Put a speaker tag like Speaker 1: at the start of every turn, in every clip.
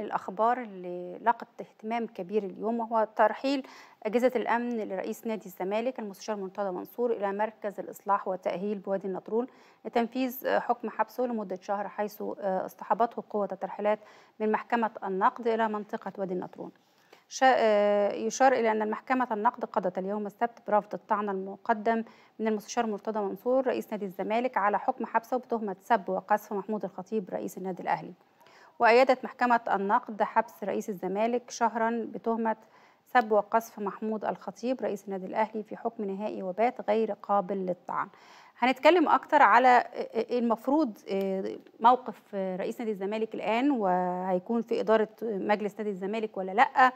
Speaker 1: الأخبار اللي لقت اهتمام كبير اليوم وهو ترحيل أجهزة الأمن لرئيس نادي الزمالك المستشار مرتضى منصور إلى مركز الإصلاح والتأهيل بوادي النطرون لتنفيذ حكم حبسه لمدة شهر حيث اصطحبته قوة الترحيلات من محكمة النقد إلى منطقة وادي النطرون يشار إلى أن المحكمة النقد قضت اليوم السبت برفض الطعن المقدم من المستشار مرتضى منصور رئيس نادي الزمالك على حكم حبسه بتهمة سب وقذف محمود الخطيب رئيس النادي الأهلي وأيدت محكمة النقد حبس رئيس الزمالك شهرا بتهمة سب وقذف محمود الخطيب رئيس النادي الأهلي في حكم نهائي وبات غير قابل للطعن هنتكلم أكتر على المفروض موقف رئيس نادي الزمالك الآن وهيكون في إدارة مجلس نادي الزمالك ولا لأ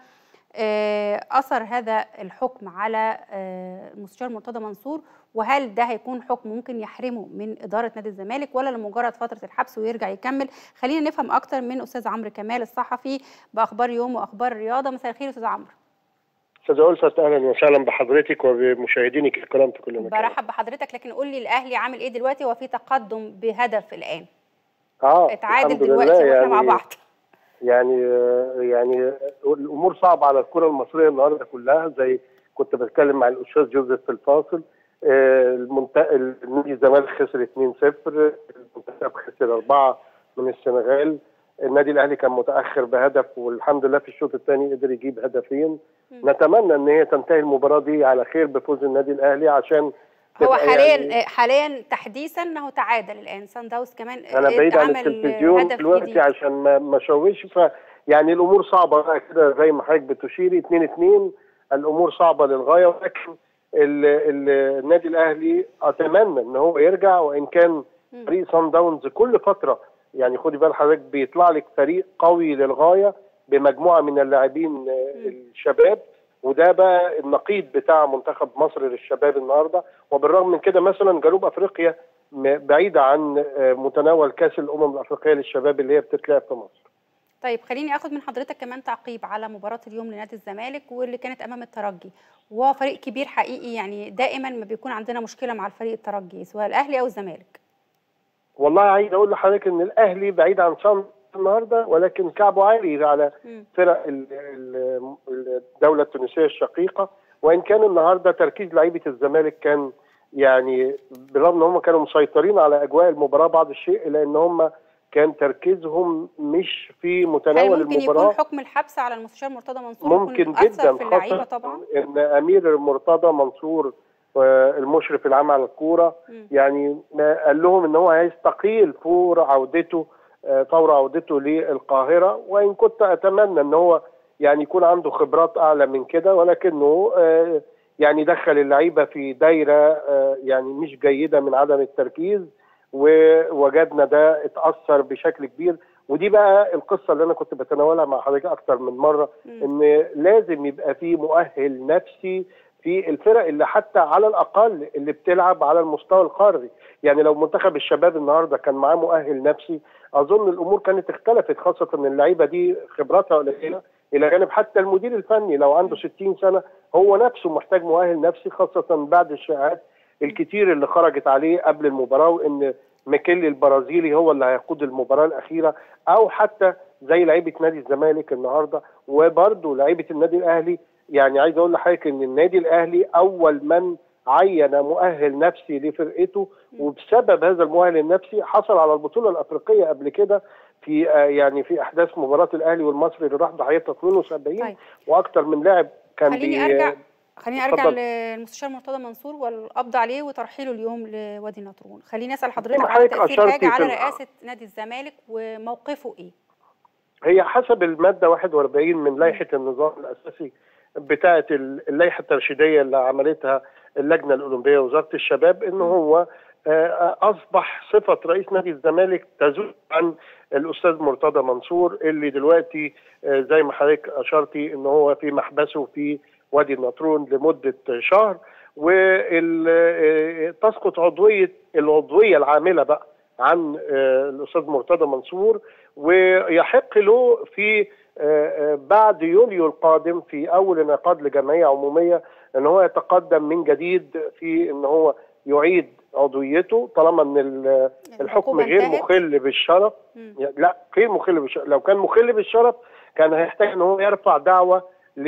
Speaker 1: أثر هذا الحكم على المستشار مرتضى منصور وهل ده هيكون حكم ممكن يحرمه من إدارة نادي الزمالك ولا لمجرد فترة الحبس ويرجع يكمل خلينا نفهم أكتر من أستاذ عمرو كمال الصحفي بأخبار يوم وأخبار الرياضة مساء الخير أستاذ عمرو
Speaker 2: استاذ ألفت اهلا وسهلا بحضرتك وبمشاهدينك الكرام في كل مكان
Speaker 1: برحب بحضرتك لكن قول لي الاهلي عامل ايه دلوقتي وفي تقدم بهدف الان
Speaker 2: اه
Speaker 1: اتعادل دلوقتي واحنا
Speaker 2: يعني
Speaker 1: مع بعض
Speaker 2: يعني يعني الامور صعبه على الكره المصريه النهارده كلها زي كنت بتكلم مع الاستاذ جوزيف في الفاصل المنتخب النادي الزمالك خسر 2-0 المنتخب خسر 4 من السنغال النادي الاهلي كان متاخر بهدف والحمد لله في الشوط الثاني قدر يجيب هدفين م. نتمنى ان هي تنتهي المباراه دي على خير بفوز النادي الاهلي عشان
Speaker 1: هو حاليا يعني حاليا تحديثا انه تعادل الان سان داونز كمان
Speaker 2: انا بعيد عن التلفزيون دلوقتي جديد. عشان ما ما اشوش ف يعني الامور صعبه بقى كده زي ما حضرتك بتشيري 2 2 الامور صعبه للغايه ولكن النادي الاهلي اتمنى ان هو يرجع وان كان فريق سان داونز كل فتره يعني خدي بال حضرتك بيطلع لك فريق قوي للغايه بمجموعه من اللاعبين الشباب وده بقى النقيض بتاع منتخب مصر للشباب النهارده وبالرغم من كده مثلا جنوب افريقيا بعيده عن متناول كاس الامم الافريقيه للشباب اللي هي بتتلعب في مصر.
Speaker 1: طيب خليني اخد من حضرتك كمان تعقيب على مباراه اليوم لنادي الزمالك واللي كانت امام الترجي وهو فريق كبير حقيقي يعني دائما ما بيكون عندنا مشكله مع الفريق الترجي سواء الاهلي او الزمالك.
Speaker 2: والله عايز اقول لحضرتك ان الاهلي بعيد عن صن النهارده ولكن كعبه عالي على فرق الدوله التونسيه الشقيقه وان كان النهارده تركيز لعيبه الزمالك كان يعني بالرغم ان هم كانوا مسيطرين على اجواء المباراه بعض الشيء الا ان هم كان تركيزهم مش في متناول
Speaker 1: ممكن
Speaker 2: المباراه
Speaker 1: يكون حكم الحبس على المستشار مرتضى منصور
Speaker 2: ممكن جدا
Speaker 1: في اللعيبه طبعا
Speaker 2: ان امير مرتضى منصور المشرف العام على الكوره يعني قال لهم ان هو هيستقيل فور عودته فور عودته للقاهره وان كنت اتمنى ان هو يعني يكون عنده خبرات اعلى من كده ولكنه يعني دخل اللعيبه في دايره يعني مش جيده من عدم التركيز ووجدنا ده اتاثر بشكل كبير ودي بقى القصه اللي انا كنت بتناولها مع حضرتك اكتر من مره ان لازم يبقى في مؤهل نفسي في الفرق اللي حتى على الاقل اللي بتلعب على المستوى القاري يعني لو منتخب الشباب النهارده كان معاه مؤهل نفسي اظن الامور كانت اختلفت خاصه ان اللعيبه دي خبراتها قليله الى جانب حتى المدير الفني لو عنده 60 سنه هو نفسه محتاج مؤهل نفسي خاصه بعد الشائعات الكتير اللي خرجت عليه قبل المباراه وان ميكيلي البرازيلي هو اللي هيقود المباراه الاخيره او حتى زي لعيبه نادي الزمالك النهارده وبرده لعيبه النادي الاهلي يعني عايز اقول لحضرتك ان النادي الاهلي اول من عين مؤهل نفسي لفرقته وبسبب هذا المؤهل النفسي حصل على البطوله الافريقيه قبل كده في يعني في احداث مباراه الاهلي والمصري اللي راح ضحيتها 72
Speaker 1: طيب.
Speaker 2: واكثر من لاعب كان
Speaker 1: خليني ارجع خليني ارجع للمستشار مرتضى منصور والقبض عليه وترحيله اليوم لوادي النطرون خليني اسال حضرتك على تاثير حاجه على رئاسه نادي الزمالك وموقفه ايه
Speaker 2: هي حسب الماده 41 من لائحه النظام الاساسي بتاعه اللائحه الترشيديه اللي عملتها اللجنه الاولمبيه ووزاره الشباب ان هو اصبح صفه رئيس نادي الزمالك تزول عن الاستاذ مرتضى منصور اللي دلوقتي زي ما حضرتك اشرتي ان هو في محبسه في وادي النطرون لمده شهر وتسقط عضويه العضويه العامله بقى عن الاستاذ مرتضى منصور ويحق له في بعد يوليو القادم في اول انعقاد لجمعيه عموميه ان هو يتقدم من جديد في ان هو يعيد عضويته طالما ان الحكم غير مخل بالشرف لا غير مخل بالشرف لو كان مخل بالشرف كان هيحتاج ان هو يرفع دعوه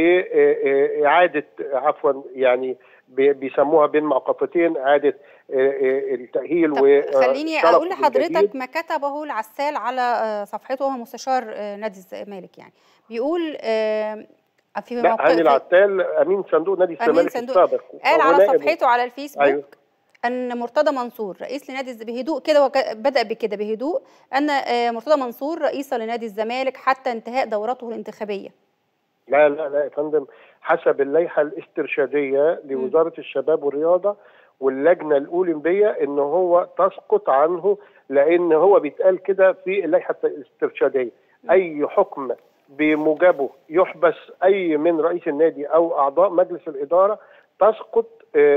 Speaker 2: لاعاده عفوا يعني بيسموها بين معقفتين اعاده التاهيل
Speaker 1: و خليني اقول لحضرتك ما كتبه العسال على صفحته وهو مستشار نادي الزمالك يعني بيقول
Speaker 2: في موقع هاني العتال امين صندوق نادي الزمالك السابق
Speaker 1: قال على صفحته على الفيسبوك أيوه. ان مرتضى منصور رئيس لنادي بهدوء كده بدا بكده بهدوء ان مرتضى منصور رئيس لنادي الزمالك حتى انتهاء دورته الانتخابيه
Speaker 2: لا لا لا يا فندم حسب اللائحه الاسترشاديه لوزاره م. الشباب والرياضه واللجنه الاولمبيه ان هو تسقط عنه لان هو بيتقال كده في اللائحه الاسترشاديه م. اي حكم بموجبه يحبس اي من رئيس النادي او اعضاء مجلس الاداره تسقط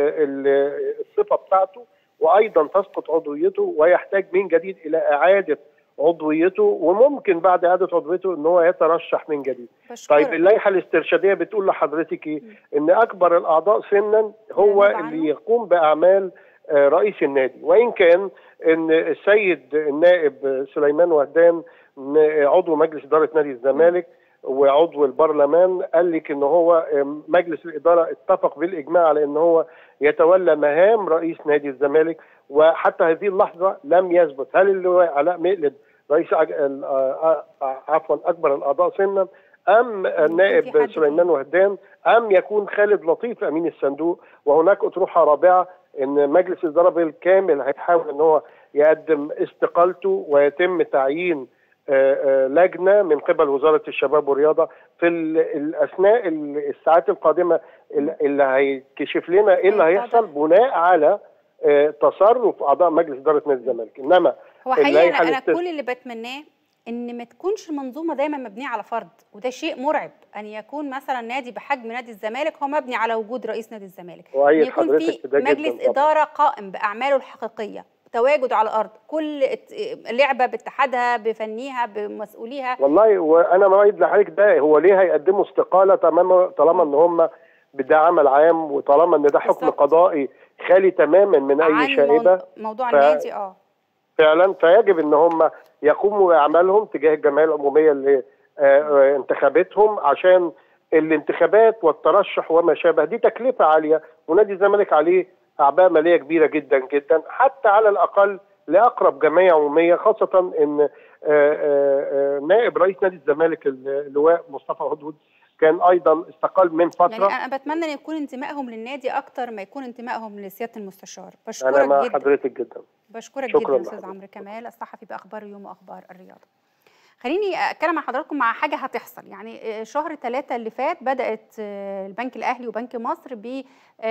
Speaker 2: الصفه بتاعته وايضا تسقط عضويته ويحتاج من جديد الى اعاده عضويته وممكن بعد اعاده عضويته ان هو يترشح من جديد. بشكرة. طيب اللائحه الاسترشاديه بتقول لحضرتك ايه؟ ان اكبر الاعضاء سنا هو اللي يقوم باعمال رئيس النادي وان كان ان السيد النائب سليمان وهدان عضو مجلس اداره نادي الزمالك وعضو البرلمان قال لك ان هو مجلس الاداره اتفق بالاجماع على ان هو يتولى مهام رئيس نادي الزمالك وحتى هذه اللحظه لم يثبت هل اللواء علاء مقلد رئيس عفوا اكبر الاعضاء سنا ام النائب سليمان وهدان ام يكون خالد لطيف امين الصندوق وهناك اطروحه رابعه ان مجلس الاداره بالكامل هيحاول ان هو يقدم استقالته ويتم تعيين لجنه من قبل وزاره الشباب والرياضه في الاثناء الساعات القادمه اللي هيكشف لنا ايه اللي هيحصل بناء على تصرف اعضاء مجلس اداره نادي الزمالك انما
Speaker 1: هو حقيقي انا, أنا كل اللي بتمناه ان ما تكونش المنظومه دايما مبنيه على فرد وده شيء مرعب ان يكون مثلا نادي بحجم نادي الزمالك هو مبني على وجود رئيس نادي الزمالك
Speaker 2: ان
Speaker 1: يكون في مجلس اداره قائم باعماله الحقيقيه تواجد على الارض كل لعبه باتحادها بفنيها بمسؤوليها
Speaker 2: والله وانا مؤيد لحضرتك ده هو ليه هيقدموا استقاله تماما طالما ان هم ده عمل عام وطالما ان ده حكم بالزبط. قضائي خالي تماما من اي شائبه
Speaker 1: موضوع ف... النادي اه
Speaker 2: فعلا فيجب ان هم يقوموا باعمالهم تجاه الجمعيه العموميه اللي آه انتخبتهم عشان الانتخابات والترشح وما شابه دي تكلفه عاليه ونادي الزمالك عليه اعباء ماليه كبيره جدا جدا حتى على الاقل لاقرب جمعيه عموميه خاصه ان آآ آآ نائب رئيس نادي الزمالك اللواء مصطفى هدهد كان ايضا استقال من فتره
Speaker 1: يعني انا بتمنى ان يكون انتمائهم للنادي اكتر ما يكون انتمائهم لسياده المستشار
Speaker 2: بشكرك انا مع جدا حضرتك جدا
Speaker 1: بشكرك جدا استاذ عمرو كمال الصحفي باخبار اليوم واخبار الرياضه خليني اتكلم مع حضراتكم مع حاجه هتحصل يعني شهر ثلاثة اللي فات بدات البنك الاهلي وبنك مصر ب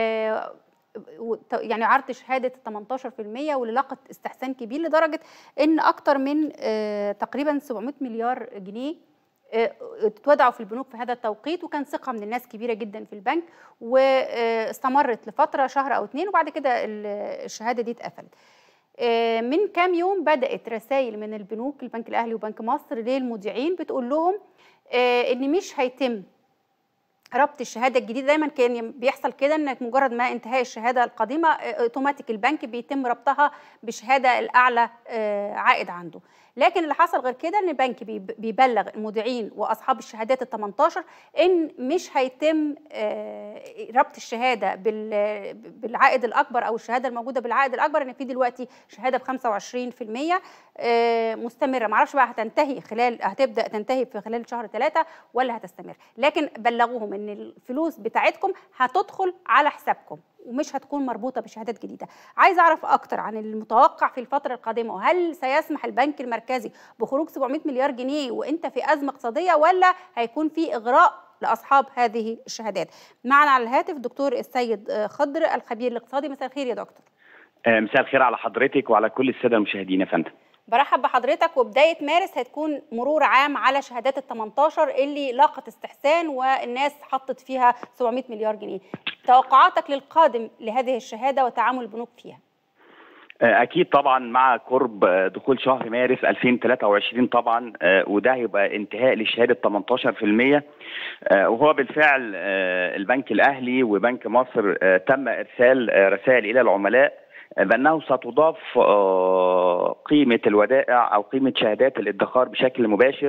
Speaker 1: يعني عرض شهاده 18% واللي لقت استحسان كبير لدرجه ان اكثر من تقريبا 700 مليار جنيه اتودعوا في البنوك في هذا التوقيت وكان ثقه من الناس كبيره جدا في البنك واستمرت لفتره شهر او اتنين وبعد كده الشهاده دي اتقفلت. من كام يوم بدات رسائل من البنوك البنك الاهلي وبنك مصر للمودعين بتقول لهم ان مش هيتم ربط الشهاده الجديده دايما كان بيحصل كده ان مجرد ما انتهاء الشهاده القديمه اوتوماتيك البنك بيتم ربطها بشهاده الاعلى عائد عنده لكن اللي حصل غير كده ان البنك بيبلغ المودعين واصحاب الشهادات ال 18 ان مش هيتم ربط الشهاده بالعائد الاكبر او الشهاده الموجوده بالعائد الاكبر ان في دلوقتي شهاده ب 25% مستمره معرفش بقى هتنتهي خلال هتبدا تنتهي في خلال شهر ثلاثة ولا هتستمر لكن بلغوهم ان الفلوس بتاعتكم هتدخل على حسابكم ومش هتكون مربوطه بشهادات جديده عايز اعرف اكتر عن المتوقع في الفتره القادمه وهل سيسمح البنك المركزي بخروج 700 مليار جنيه وانت في ازمه اقتصاديه ولا هيكون في اغراء لاصحاب هذه الشهادات معنا على الهاتف دكتور السيد خضر الخبير الاقتصادي مساء الخير يا دكتور
Speaker 3: مساء الخير على حضرتك وعلى كل الساده المشاهدين يا فندم
Speaker 1: برحب بحضرتك وبداية مارس هتكون مرور عام على شهادات ال 18 اللي لاقت استحسان والناس حطت فيها 700 مليار جنيه توقعاتك للقادم لهذه الشهادة وتعامل البنوك فيها
Speaker 3: اكيد طبعا مع قرب دخول شهر مارس 2023 طبعا وده هيبقى انتهاء لشهاده 18% وهو بالفعل البنك الاهلي وبنك مصر تم ارسال رسائل الى العملاء بانه ستضاف قيمه الودائع او قيمه شهادات الادخار بشكل مباشر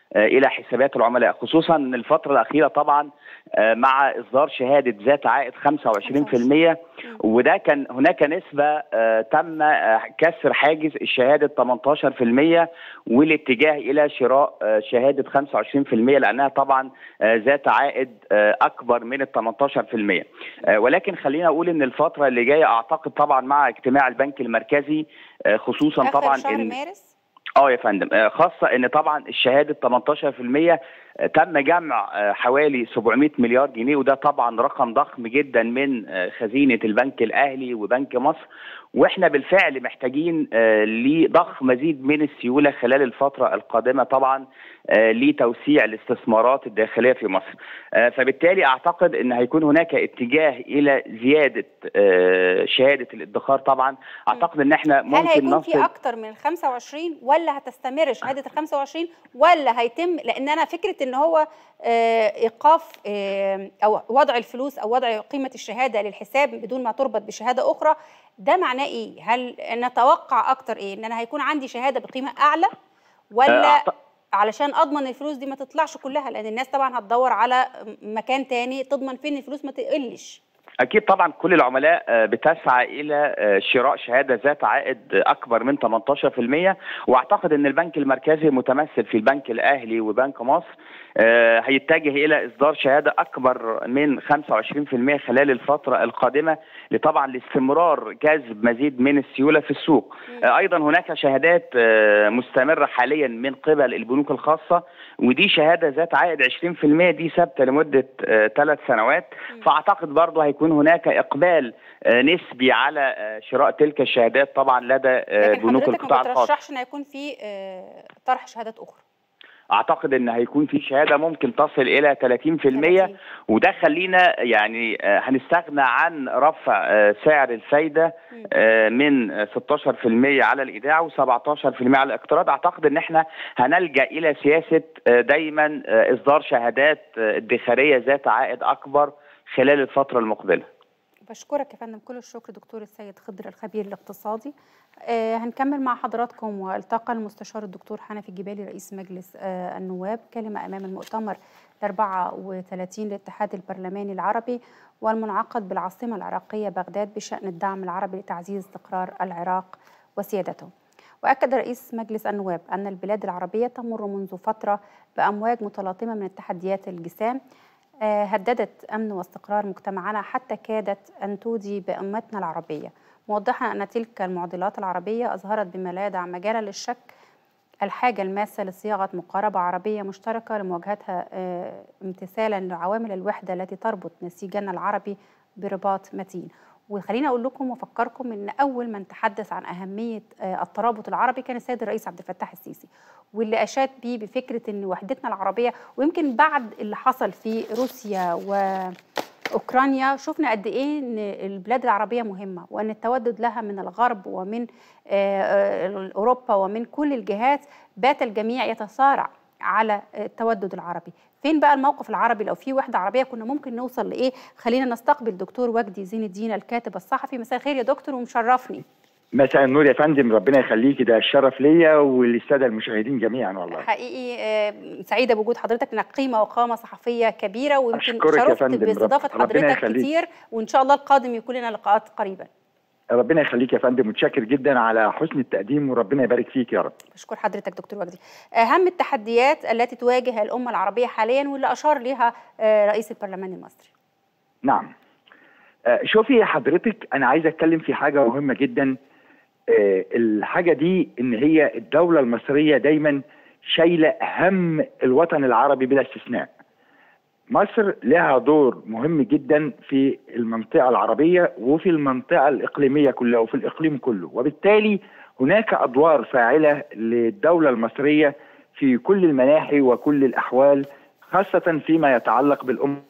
Speaker 3: الى حسابات العملاء خصوصا ان الفتره الاخيره طبعا مع اصدار شهاده ذات عائد 25% وده كان هناك نسبه تم كسر حاجز الشهاده 18% والاتجاه الى شراء شهاده 25% لانها طبعا ذات عائد اكبر من ال 18% ولكن خلينا اقول ان الفتره اللي جايه اعتقد طبعا مع اجتماع البنك المركزي خصوصا
Speaker 1: آخر
Speaker 3: طبعا
Speaker 1: شهر
Speaker 3: إن
Speaker 1: مارس
Speaker 3: اه يا فندم خاصة ان طبعا الشهادة 18% تم جمع حوالي 700 مليار جنيه وده طبعا رقم ضخم جدا من خزينة البنك الاهلي وبنك مصر واحنا بالفعل محتاجين لضخ مزيد من السيولة خلال الفترة القادمة طبعا لتوسيع الاستثمارات الداخلية في مصر فبالتالي اعتقد ان هيكون هناك اتجاه الى زيادة شهادة الادخار طبعا اعتقد ان احنا
Speaker 1: هل
Speaker 3: ممكن
Speaker 1: هيكون في
Speaker 3: نصل
Speaker 1: اكتر من ال 25 ولا هتستمر شهاده ال 25 ولا هيتم لان انا فكره ان هو آه، ايقاف آه، او وضع الفلوس او وضع قيمه الشهاده للحساب بدون ما تربط بشهاده اخرى ده معناه ايه؟ هل نتوقع اكتر ايه؟ ان انا هيكون عندي شهاده بقيمه اعلى ولا
Speaker 3: أعت-
Speaker 1: علشان اضمن الفلوس دي ما تطلعش كلها لان الناس طبعا هتدور على مكان تاني تضمن فين الفلوس ما تقلش
Speaker 3: اكيد طبعا كل العملاء آه، بتسعى الى آه، شراء شهاده ذات عائد اكبر من 18% واعتقد ان البنك المركزي متمثل في البنك الاهلي وبنك مصر آه، هيتجه الى اصدار شهاده اكبر من 25% خلال الفتره القادمه لطبعا لاستمرار جذب مزيد من السيوله في السوق آه، ايضا هناك شهادات آه، مستمره حاليا من قبل البنوك الخاصه ودي شهاده ذات عائد 20% دي ثابته لمده ثلاث سنوات فاعتقد برضه هيكون هناك اقبال آه، نسبي على آه، شراء تلك الشهادات طبعا لدى آه،
Speaker 1: لكن
Speaker 3: بنوك
Speaker 1: حضرتك
Speaker 3: القطاع
Speaker 1: ما
Speaker 3: الخاص
Speaker 1: بترشحش ان هيكون في آه، طرح شهادات اخرى
Speaker 3: اعتقد ان هيكون في شهاده ممكن تصل الى 30%
Speaker 1: 30.
Speaker 3: وده خلينا يعني آه، هنستغنى عن رفع آه، سعر الفايده آه، من آه، 16% على الايداع و17% على الاقتراض اعتقد ان احنا هنلجا الى سياسه آه، دايما آه، اصدار شهادات آه، ادخاريه ذات عائد اكبر خلال الفتره المقبله
Speaker 1: بشكرك يا فندم كل الشكر دكتور السيد خضر الخبير الاقتصادي آه هنكمل مع حضراتكم والتقى المستشار الدكتور حنفي الجبالي رئيس مجلس آه النواب كلمة أمام المؤتمر 34 للاتحاد البرلماني العربي والمنعقد بالعاصمة العراقية بغداد بشأن الدعم العربي لتعزيز استقرار العراق وسيادته وأكد رئيس مجلس النواب أن البلاد العربية تمر منذ فترة بأمواج متلاطمة من التحديات الجسام آه، هددت أمن واستقرار مجتمعنا حتى كادت أن تودي بأمتنا العربية موضحا أن تلك المعضلات العربية أظهرت بما لا يدع مجالا للشك الحاجة الماسة لصياغة مقاربة عربية مشتركة لمواجهتها آه، امتثالا لعوامل الوحدة التي تربط نسيجنا العربي برباط متين وخليني أقول لكم وأفكركم أن أول من تحدث عن أهمية آه، الترابط العربي كان السيد الرئيس عبد الفتاح السيسي واللي أشاد بيه بفكرة أن وحدتنا العربية ويمكن بعد اللي حصل في روسيا وأوكرانيا شفنا قد إيه أن البلاد العربية مهمة وأن التودد لها من الغرب ومن آه، آه، أوروبا ومن كل الجهات بات الجميع يتصارع على التودد العربي فين بقى الموقف العربي لو في وحدة عربية كنا ممكن نوصل لإيه خلينا نستقبل دكتور وجدي زين الدين الكاتب الصحفي مساء الخير يا دكتور ومشرفني
Speaker 4: مساء النور يا فندم ربنا يخليكي ده الشرف ليا وللساده المشاهدين جميعا والله
Speaker 1: حقيقي آه، سعيدة بوجود حضرتك انك قيمة وقامة صحفية كبيرة ويمكن
Speaker 4: أشكرك يا
Speaker 1: شرفت
Speaker 4: فندم.
Speaker 1: باستضافة
Speaker 4: رب- ربنا
Speaker 1: حضرتك
Speaker 4: يخليك.
Speaker 1: كتير وإن شاء الله القادم يكون لنا لقاءات قريبا
Speaker 4: ربنا يخليك يا فندم متشكر جدا على حسن التقديم وربنا يبارك فيك يا رب
Speaker 1: بشكر حضرتك دكتور وجدي أهم التحديات التي تواجه الأمة العربية حاليا واللي أشار لها آه، رئيس البرلمان المصري
Speaker 4: نعم آه، شوفي حضرتك انا عايز اتكلم في حاجه مهمه جدا آه، الحاجه دي ان هي الدوله المصريه دايما شايله هم الوطن العربي بلا استثناء مصر لها دور مهم جدا في المنطقه العربيه وفي المنطقه الاقليميه كلها وفي الاقليم كله وبالتالي هناك ادوار فاعله للدوله المصريه في كل المناحي وكل الاحوال خاصه فيما يتعلق بالامه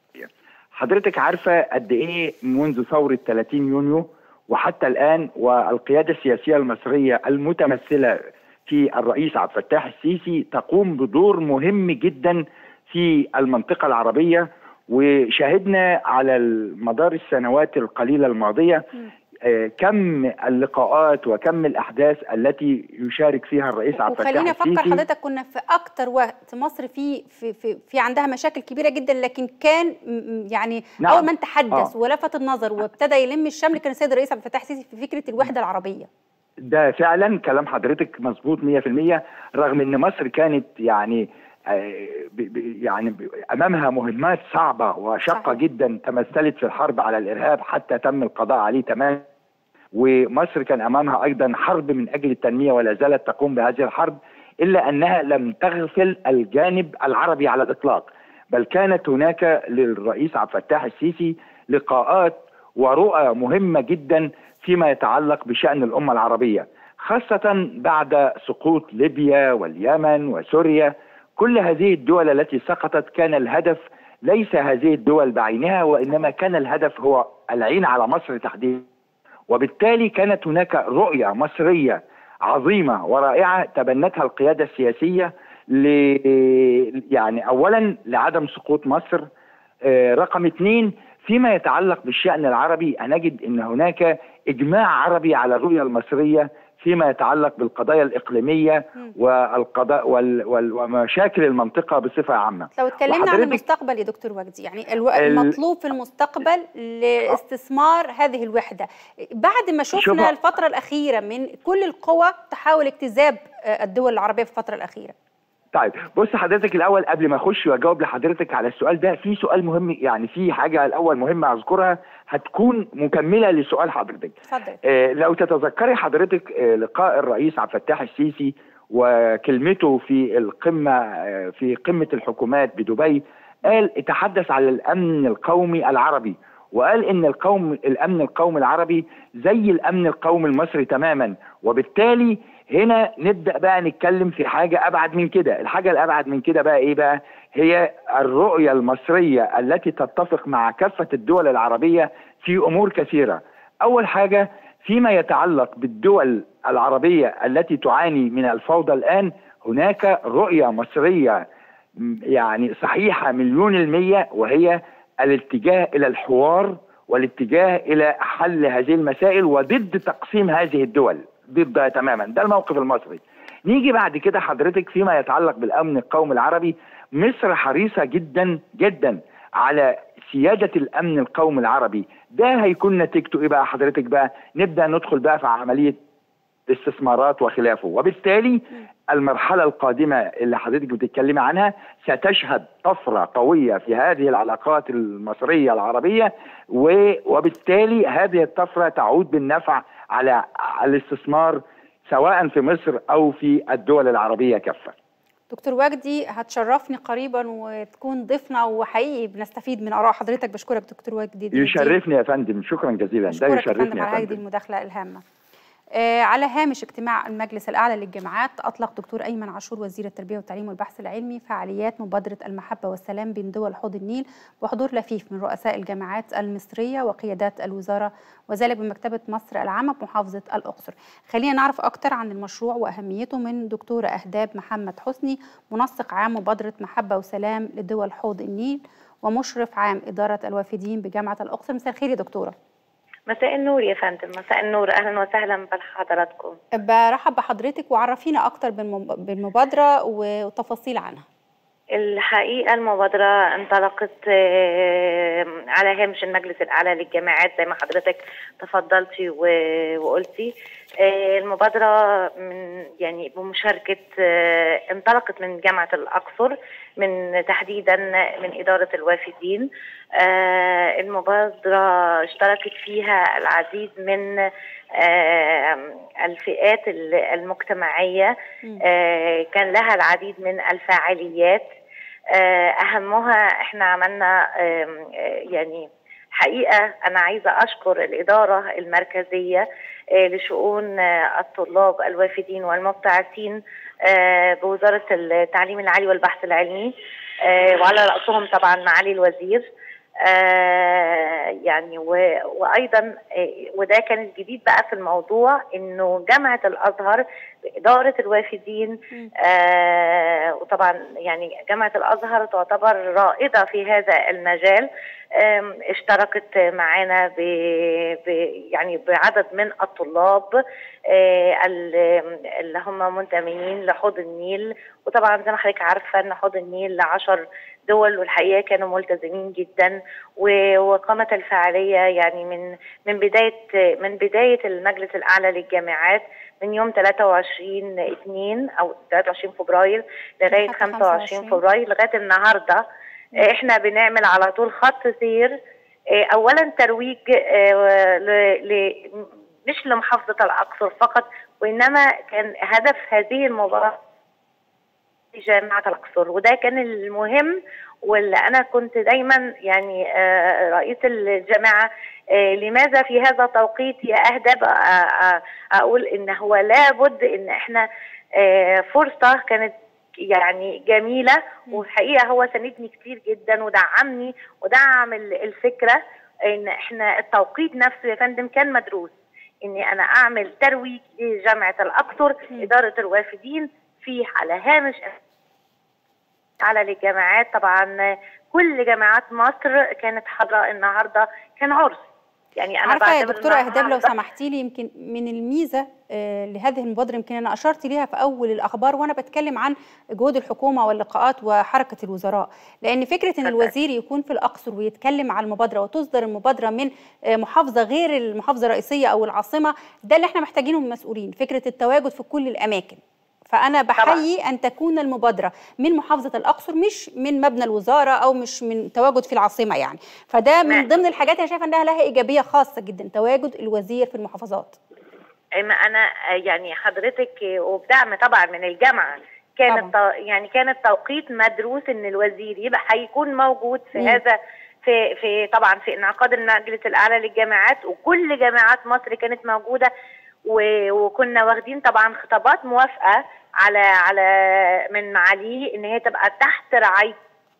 Speaker 4: حضرتك عارفه قد ايه منذ ثوره 30 يونيو وحتى الان والقياده السياسيه المصريه المتمثله في الرئيس عبد الفتاح السيسي تقوم بدور مهم جدا في المنطقه العربيه وشاهدنا على مدار السنوات القليله الماضيه كم اللقاءات وكم الاحداث التي يشارك فيها الرئيس عبد الفتاح
Speaker 1: وخليني
Speaker 4: السيسي
Speaker 1: افكر حضرتك كنا في اكتر وقت مصر في في في, في عندها مشاكل كبيره جدا لكن كان م- م- يعني
Speaker 4: نعم.
Speaker 1: اول من تحدث
Speaker 4: آه.
Speaker 1: ولفت النظر وابتدى يلم الشمل كان السيد الرئيس عبد الفتاح السيسي في فكره الوحده العربيه
Speaker 4: ده فعلا كلام حضرتك مظبوط 100% رغم ان مصر كانت يعني آه، ب- ب- يعني ب- امامها مهمات صعبه وشاقه
Speaker 1: صحيح.
Speaker 4: جدا تمثلت في الحرب على الارهاب حتى تم القضاء عليه تماما ومصر كان امامها ايضا حرب من اجل التنميه ولا زالت تقوم بهذه الحرب الا انها لم تغفل الجانب العربي على الاطلاق بل كانت هناك للرئيس عبد الفتاح السيسي لقاءات ورؤى مهمه جدا فيما يتعلق بشان الامه العربيه خاصه بعد سقوط ليبيا واليمن وسوريا كل هذه الدول التي سقطت كان الهدف ليس هذه الدول بعينها وانما كان الهدف هو العين على مصر تحديدا وبالتالي كانت هناك رؤيه مصريه عظيمه ورائعه تبنتها القياده السياسيه ل يعني اولا لعدم سقوط مصر آه، رقم اثنين فيما يتعلق بالشأن العربي نجد ان هناك اجماع عربي على الرؤيه المصريه فيما يتعلق بالقضايا الاقليميه والقضاء وال وال ومشاكل المنطقه بصفه عامه.
Speaker 1: لو اتكلمنا عن
Speaker 4: وحضرتك-
Speaker 1: المستقبل يا دكتور وجدي يعني الو...
Speaker 4: ال-
Speaker 1: المطلوب في المستقبل لاستثمار هذه الوحده بعد ما شفنا
Speaker 4: شوفوا-
Speaker 1: الفتره الاخيره من كل القوى تحاول اجتذاب آه، الدول العربيه في الفتره الاخيره
Speaker 4: طيب بص حضرتك الاول قبل ما اخش واجاوب لحضرتك على السؤال ده في سؤال مهم يعني في حاجه الاول مهمه اذكرها هتكون مكمله لسؤال حضرتك.
Speaker 1: اتفضل
Speaker 4: آه، لو تتذكري حضرتك آه، لقاء الرئيس عبد الفتاح السيسي وكلمته في القمه آه، في قمه الحكومات بدبي قال تحدث على الامن القومي العربي وقال ان القوم الامن القومي العربي زي الامن القومي المصري تماما وبالتالي هنا نبدا بقى نتكلم في حاجه ابعد من كده الحاجه الابعد من كده بقى ايه بقى هي الرؤيه المصريه التي تتفق مع كافه الدول العربيه في امور كثيره اول حاجه فيما يتعلق بالدول العربيه التي تعاني من الفوضى الان هناك رؤيه مصريه م- يعني صحيحه مليون الميه وهي الاتجاه الى الحوار والاتجاه الى حل هذه المسائل وضد تقسيم هذه الدول ضدها تماما ده الموقف المصري نيجي بعد كده حضرتك فيما يتعلق بالامن القومي العربي مصر حريصه جدا جدا على سياده الامن القومي العربي ده هيكون نتيجته ايه بقى حضرتك بقى نبدا ندخل بقى في عمليه الاستثمارات وخلافه وبالتالي المرحلة القادمة اللي حضرتك بتتكلمي عنها ستشهد طفرة قوية في هذه العلاقات المصرية العربية و- وبالتالي هذه الطفرة تعود بالنفع على الاستثمار سواء في مصر أو في الدول العربية كافة
Speaker 1: دكتور وجدي هتشرفني قريبا وتكون ضيفنا وحقيقي بنستفيد من اراء حضرتك بشكرك دكتور وجدي دي-
Speaker 4: يشرفني يا فندم شكرا جزيلا ده
Speaker 1: بشكرك يا
Speaker 4: يشرفني
Speaker 1: فندم
Speaker 4: يا
Speaker 1: على هذه
Speaker 4: فندم
Speaker 1: المداخله الهامه آه، على هامش اجتماع المجلس الأعلى للجامعات أطلق دكتور أيمن عاشور وزير التربية والتعليم والبحث العلمي فعاليات مبادرة المحبة والسلام بين دول حوض النيل وحضور لفيف من رؤساء الجامعات المصرية وقيادات الوزارة وذلك بمكتبة مصر العامة بمحافظة الأقصر خلينا نعرف أكتر عن المشروع وأهميته من دكتورة أهداب محمد حسني منسق عام مبادرة محبة وسلام لدول حوض النيل ومشرف عام إدارة الوافدين بجامعة الأقصر مساء الخير يا دكتورة
Speaker 5: مساء النور يا فندم مساء النور اهلا وسهلا بحضراتكم
Speaker 1: برحب بحضرتك وعرفينا اكتر بالمب- بالمبادره وتفاصيل عنها
Speaker 5: الحقيقه المبادره انطلقت آه، على هامش المجلس الاعلى للجامعات زي ما حضرتك تفضلتي و- وقلتي آه، المبادره من يعني بمشاركه آه، انطلقت من جامعه الاقصر من تحديدا من اداره الوافدين آه، المبادره اشتركت فيها العديد من آه، الفئات ال- المجتمعيه آه، كان لها العديد من الفعاليات آه، اهمها احنا عملنا آم، آه، يعني حقيقه انا عايزه اشكر الاداره المركزيه آه، لشؤون آه، الطلاب الوافدين والمبتعثين آه، بوزاره التعليم العالي والبحث العلمي آه، وعلى راسهم طبعا معالي الوزير آه يعني و- وايضا آه، وده كان الجديد بقى في الموضوع انه جامعه الازهر باداره الوافدين
Speaker 1: مم.
Speaker 5: آه وطبعا يعني جامعه الازهر تعتبر رائده في هذا المجال آم، اشتركت معانا ب ب يعني بعدد من الطلاب آه، ال- اللي هم منتمين لحوض النيل وطبعا زي ما حضرتك عارفه ان حوض النيل لعشر دول والحقيقه كانوا ملتزمين جدا و- وقامت الفعاليه يعني من من بدايه من بدايه المجلس الاعلى للجامعات من يوم 23 2 او 23 فبراير لغايه
Speaker 1: لحد
Speaker 5: 25
Speaker 1: 25.
Speaker 5: فبراير لغايه النهارده آه، احنا بنعمل على طول خط سير آه، اولا ترويج آه، ل- ل- مش لمحافظه الاقصر فقط وانما كان هدف هذه المباراه في جامعه الاقصر وده كان المهم واللي انا كنت دايما يعني آه، رئيس الجامعه آه، لماذا في هذا التوقيت يا اهدى آه، آه، اقول ان هو لابد ان احنا آه، فرصه كانت يعني جميله والحقيقه هو ساندني كتير جدا ودعمني ودعم ال- الفكره ان احنا التوقيت نفسه يا فندم كان مدروس اني انا اعمل ترويج لجامعه الاقصر اداره الوافدين في على هامش على الجامعات طبعا كل جامعات مصر كانت حاضره النهارده كان عرس يعني انا
Speaker 1: عارفه يا
Speaker 5: بعتبر
Speaker 1: دكتوره اهداب لو
Speaker 5: النهاردة-
Speaker 1: سمحتي لي يمكن من الميزه آه، لهذه المبادره يمكن انا اشرت ليها في اول الاخبار وانا بتكلم عن جهود الحكومه واللقاءات وحركه الوزراء لان فكره ان
Speaker 5: اتفضل.
Speaker 1: الوزير يكون في الاقصر ويتكلم عن المبادره وتصدر المبادره من آه، محافظه غير المحافظه الرئيسيه او العاصمه ده اللي احنا محتاجينه من المسؤولين فكره التواجد في كل الاماكن فانا بحيي ان تكون المبادره من محافظه الاقصر مش من مبنى الوزاره او مش من تواجد في العاصمه يعني فده من
Speaker 5: نعم.
Speaker 1: ضمن الحاجات انا شايفه انها لها ايجابيه خاصه جدا تواجد الوزير في المحافظات
Speaker 5: ما انا يعني حضرتك وبدعم طبعا من الجامعه كان
Speaker 1: طبعاً.
Speaker 5: الت... يعني كان التوقيت مدروس ان الوزير يبقى هيكون موجود في
Speaker 1: مم.
Speaker 5: هذا في في طبعا في انعقاد المجلس الاعلى للجامعات وكل جامعات مصر كانت موجوده و... وكنا واخدين طبعا خطابات موافقه على على من معاليه ان هي تبقى تحت رعايه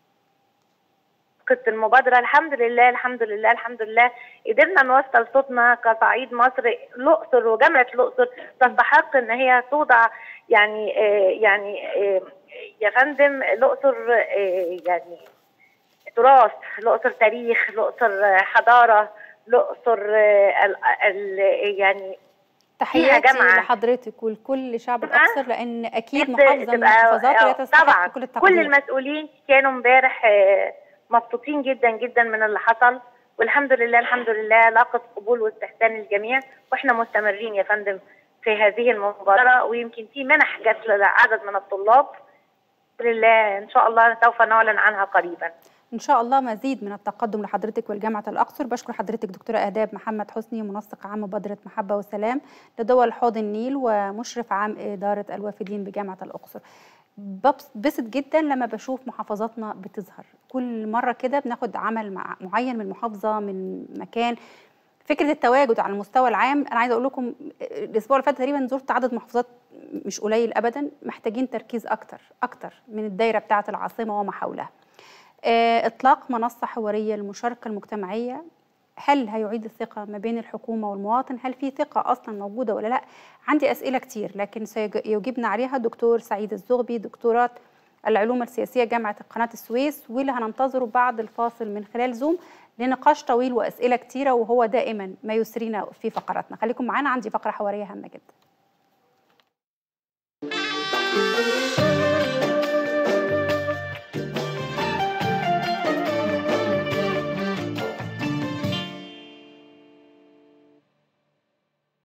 Speaker 5: قصة المبادرة الحمد لله الحمد لله الحمد لله قدرنا نوصل صوتنا كصعيد مصر الأقصر وجامعة الأقصر تستحق إن هي توضع يعني آه يعني آه يا فندم الأقصر آه يعني تراث الأقصر تاريخ الأقصر حضارة الأقصر آه ال- ال- يعني
Speaker 1: تحياتي
Speaker 5: جامعة.
Speaker 1: لحضرتك ولكل شعب
Speaker 5: تبقى-
Speaker 1: الاقصر لان اكيد
Speaker 5: تبقى-
Speaker 1: محافظه من
Speaker 5: تبقى-
Speaker 1: المحافظات
Speaker 5: آه،
Speaker 1: لا تستحق
Speaker 5: طبعا
Speaker 1: كل التقدير
Speaker 5: كل المسؤولين كانوا امبارح آه، مبسوطين جدا جدا من اللي حصل والحمد لله الحمد لله لاقت قبول واستحسان الجميع واحنا مستمرين يا فندم في هذه المبادره ويمكن في منح جت لعدد من الطلاب الحمد لله ان شاء الله سوف نعلن عنها قريبا
Speaker 1: ان شاء الله مزيد من التقدم لحضرتك ولجامعه الاقصر بشكر حضرتك دكتوره اهداب محمد حسني منسق عام مبادره محبه وسلام لدول حوض النيل ومشرف عام اداره الوافدين بجامعه الاقصر ببسط جدا لما بشوف محافظاتنا بتظهر كل مره كده بناخد عمل مع معين من محافظه من مكان فكره التواجد على المستوى العام انا عايزه اقول لكم الاسبوع اللي فات تقريبا زرت عدد محافظات مش قليل ابدا محتاجين تركيز اكتر اكتر من الدايره بتاعه العاصمه وما حولها آه، اطلاق منصه حواريه للمشاركه المجتمعيه هل هيعيد الثقه ما بين الحكومه والمواطن هل في ثقه اصلا موجوده ولا لا عندي اسئله كتير لكن سيجيبنا عليها دكتور سعيد الزغبي دكتوراه العلوم السياسيه جامعه قناه السويس واللي هننتظره بعد الفاصل من خلال زوم لنقاش طويل واسئله كتيره وهو دائما ما يسرينا في فقراتنا خليكم معانا عندي فقره حواريه هامه جدا